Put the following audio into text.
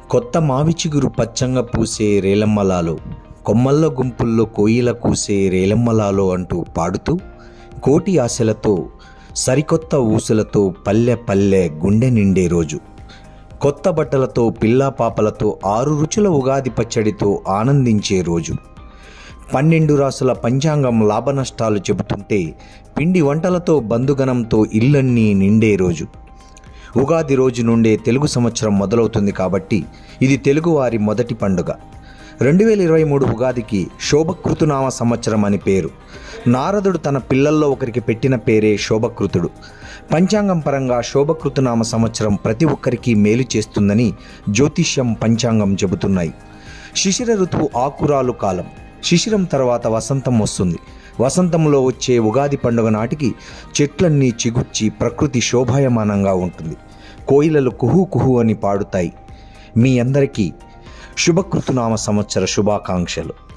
కొత్త మావి చిగురు పచ్చంగా పూసే రేలమ్మలాలో కొమ్మల్లో గుంపుల్లో కోయిల కూసే రేలమ్మలాలో అంటూ పాడుతూ కోటి ఆశలతో సరికొత్త ఊసులతో పల్లె పల్లె గుండె నిండే రోజు కొత్త బట్టలతో పిల్లా పాపలతో ఆరు రుచుల ఉగాది పచ్చడితో ఆనందించే రోజు పన్నెండు రాసుల పంచాంగం లాభనష్టాలు చెబుతుంటే పిండి వంటలతో బంధుగణంతో ఇల్లన్నీ నిండే రోజు ఉగాది రోజు నుండే తెలుగు సంవత్సరం మొదలవుతుంది కాబట్టి ఇది తెలుగువారి మొదటి పండుగ రెండు వేల ఇరవై మూడు ఉగాదికి శోభకృతునామ సంవత్సరం అని పేరు నారదుడు తన పిల్లల్లో ఒకరికి పెట్టిన పేరే శోభకృతుడు పంచాంగం పరంగా శోభకృతునామ సంవత్సరం ప్రతి ఒక్కరికి మేలు చేస్తుందని జ్యోతిష్యం పంచాంగం చెబుతున్నాయి శిశిర ఋతువు ఆకురాలు కాలం శిశిరం తర్వాత వసంతం వస్తుంది వసంతంలో వచ్చే ఉగాది పండుగ నాటికి చెట్లన్నీ చిగుర్చి ప్రకృతి శోభాయమానంగా ఉంటుంది కోయిలలు కుహు కుహు అని పాడుతాయి మీ అందరికీ శుభకృతునామ సంవత్సర శుభాకాంక్షలు